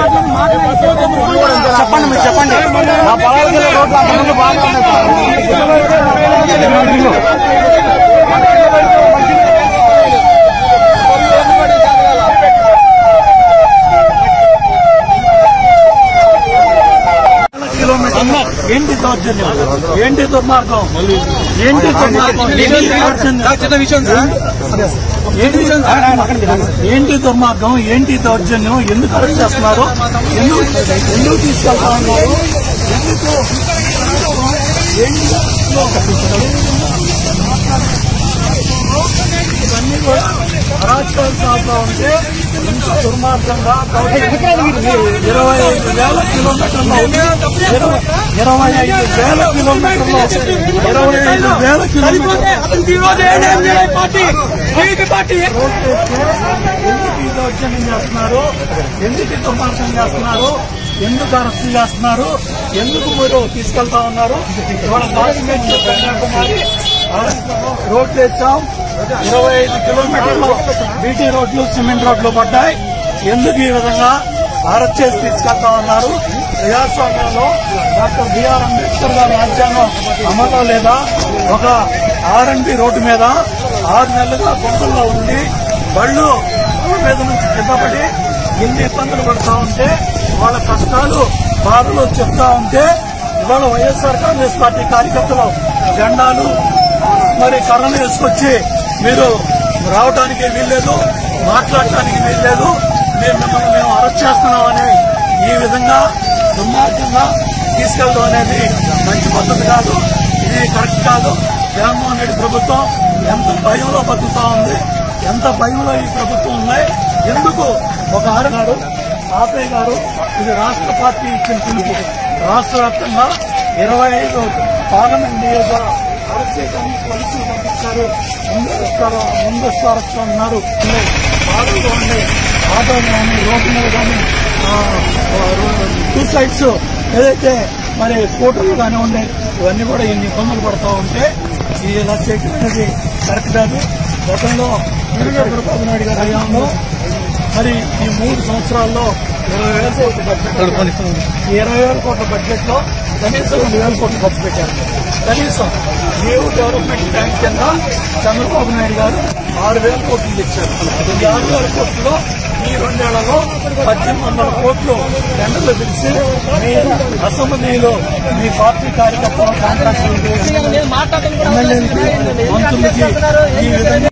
చెప్పండి మీరు చెప్పండి నా పొలాలకి వెళ్ళే రోడ్లు అంతకుముందు బాగా ఉన్నాయి కిలోమీటర్ ఏంటి దౌర్జన్యం ఏంటి దుర్మార్గం ఏంటి దుర్మార్గం ఏంటి దౌర్జన్యం చిన్న విషయం సార్ ఏంటి ఏంటి దుర్మార్గం ఏంటి దౌర్జన్యం ఎందుకు అరెస్ట్ చేస్తున్నారు ఎందుకు ఎందుకు తీసుకెళ్తా ఉన్నారు ఎందుకు ఏంటి ఇవన్నీ కూడా అరాచకాలు సాగుతా ఉంటే ఇంత దుర్మార్గంగా ఇరవై ఐదు వేల కిలోమీటర్లు ఇరవై- ఇరవై ఐదు వేల కిలోమీటర్లు ఇరవై ఐదు వేల కిలోమీటర్లు పార్టీ పార్టీ రోడ్డు ఎక్కితే ఎందుకు ఈ దౌర్జన్యం చేస్తున్నారు ఎందుకు ఈ దుర్మార్గం చేస్తున్నారు ఎందుకు అరెస్ట్ చేస్తున్నారు ఎందుకు మీరు తీసుకెళ్తా ఉన్నారు ఇవాళ డాక్యుమెంట్ కన్యాకుమారి రోడ్లు వేసాం ఇరవై ఐదు కిలోమీటర్లు బీటీ రోడ్లు సిమెంట్ రోడ్లు పడ్డాయి ఎందుకు ఈ విధంగా అరెస్ట్ చేసి తీసుకెళ్తా ఉన్నారు ప్రజాస్వామ్యంలో డాక్టర్ బిఆర్ అంబేద్కర్ గారి రాజ్యాంగం అమల్లో లేదా ఒక ఆర్ఎండ్బి రోడ్డు మీద ఆరు నెలలుగా గుంపుల్లో ఉండి బళ్ళు రోడ్డు మీద నుంచి కింద పడి ఎన్ని ఇబ్బందులు పడుతూ ఉంటే వాళ్ళ కష్టాలు బాధలు చెప్తా ఉంటే ఇవాళ వైఎస్ఆర్ కాంగ్రెస్ పార్టీ కార్యకర్తలు జెండాలు మరి కర్రలు వేసుకొచ్చి మీరు రావడానికి వీల్లేదు మాట్లాడటానికి వీల్లేదు మేము మిమ్మల్ని మేము అరెస్ట్ చేస్తున్నామని ఈ విధంగా దుర్మార్గంగా తీసుకెళ్ళడం అనేది మంచి పద్ధతి కాదు ఇది కరెక్ట్ కాదు జగన్మోహన్ రెడ్డి ప్రభుత్వం ఎంత భయంలో బతుకుతా ఉంది ఎంత భయంలో ఈ ప్రభుత్వం ఉన్నాయి ఎందుకు ఒక ఆరుగారు ఆపే గారు ఇది రాష్ట్ర పార్టీ ఇచ్చిన పిలుపు రాష్ట్ర వ్యాప్తంగా ఇరవై ఐదు పార్లమెంట్ నియోజక అరెస్ట్ చేయడానికి పోలీసులు పంపించారు ముందస్తు ముందస్తు అరెస్ట్ ఉన్నారు ఆటోలు కానీ ఆటోలు కానీ రోడ్డు మీద కానీ టూ సైడ్స్ ఏదైతే మరి స్కూటర్లు కానివ్వండి ఇవన్నీ కూడా ఇన్ని ఇబ్బందులు పడుతూ ఉంటే ఈ ఇలా చేయడం అనేది కరెక్ట్ కాదు గతంలో చంద్రబాబు నాయుడు గారి హయాంలో మరి ఈ మూడు సంవత్సరాల్లో ఇరవై వేల కోట్ల బడ్జెట్ ఈ ఇరవై వేల కోట్ల బడ్జెట్ లో కనీసం రెండు వేల కోట్లు ఖర్చు పెట్టారు కనీసం న్యూ డెవలప్మెంట్ బ్యాంక్ కింద చంద్రబాబు నాయుడు గారు ఆరు వేల కోట్లు తెచ్చారు ఈ ఆరు వేల కోట్లలో ఈ రెండేళ్లలో పద్దెనిమిది వందల కోట్లు టెండర్లు పిలిచి మీ అసెంబ్లీలో మీ పార్టీ కార్యకర్తలు కాంట్రాక్టులు ఎమ్మెల్యేలకి మంత్రులకి ఈ విధంగా